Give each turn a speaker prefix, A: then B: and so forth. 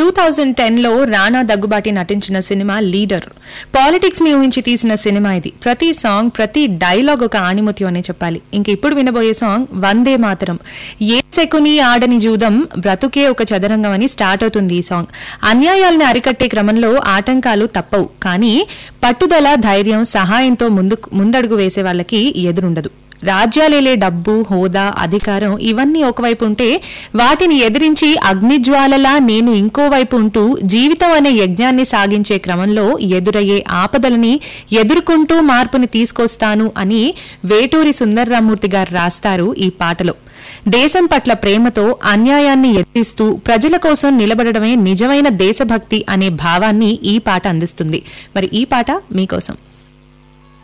A: two thousand ten లో రాణా దగ్గుబాటి నటించిన cinema leader politics ని ఊహించి తీసిన సినిమా ఇది ప్రతి సాంగ్ ప్రతి డైలాగ్ ఒక ఆణిముత్యం అనే చెప్పాలి ఇంక ఇప్పుడు వినబోయే సాంగ్ వందే మాతరం ఏ శకుని ఆడని జూదం బ్రతుకే ఒక చదరంగం అని స్టార్ట్ అవుతుంది ఈ సాంగ్ అన్యాయాలను అరికట్టే క్రమంలో ఆటంకాలు తప్పవు కానీ పట్టుదల ధైర్యం సహాయంతో ముందు ముందడుగు వేసే వాళ్ళకి ఎదురుండదు రాజ్యాలేలే డబ్బు హోదా అధికారం ఇవన్నీ ఒకవైపు ఉంటే వాటిని ఎదిరించి అగ్నిజ్వాలలా నేను ఇంకోవైపు ఉంటూ జీవితం అనే యజ్ఞాన్ని సాగించే క్రమంలో ఎదురయ్యే ఆపదలని ఎదుర్కొంటూ మార్పుని తీసుకొస్తాను అని వేటూరి సుందర్రామూర్తి గారు రాస్తారు ఈ పాటలో దేశం పట్ల ప్రేమతో అన్యాయాన్ని ఎత్తిస్తూ ప్రజల కోసం నిలబడడమే నిజమైన దేశభక్తి అనే భావాన్ని ఈ పాట అందిస్తుంది మరి ఈ పాట మీకోసం